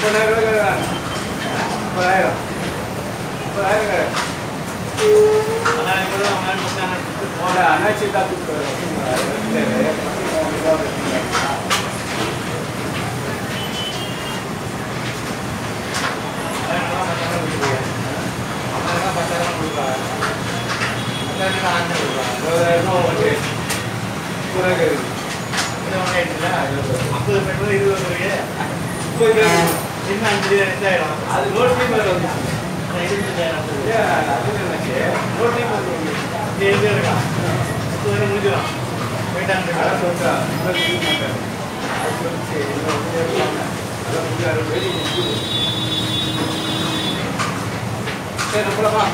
முப்பதாயிரம் ரூபாய் கேட்குறாங்க முப்பதாயிரம் முப்பதாயிரம் கேட்குறேன் போன அண்ணாச்சி தான் அது நோட்டி மேலே வந்து நோட்டி சரி நம்மளப்பா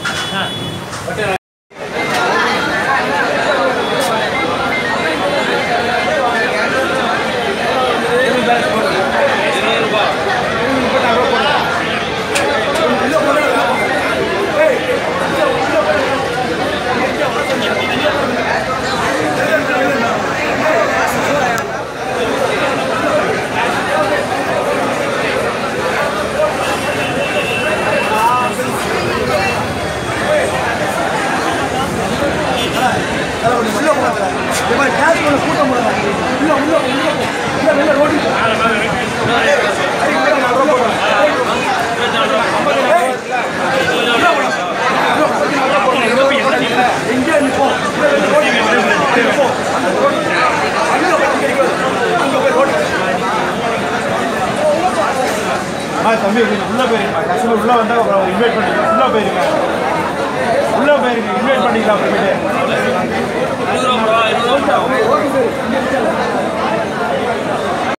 ஆ தம்பி கொஞ்சம் உள்ளே போயிருங்க கஸ்டமர் உள்ளே வந்தால் அப்புறம் இன்வைட் பண்ணிக்கலாம் உள்ளே போயிருங்க உள்ளே போயிருங்க இன்வைட் பண்ணிக்கலாம் அப்புறம்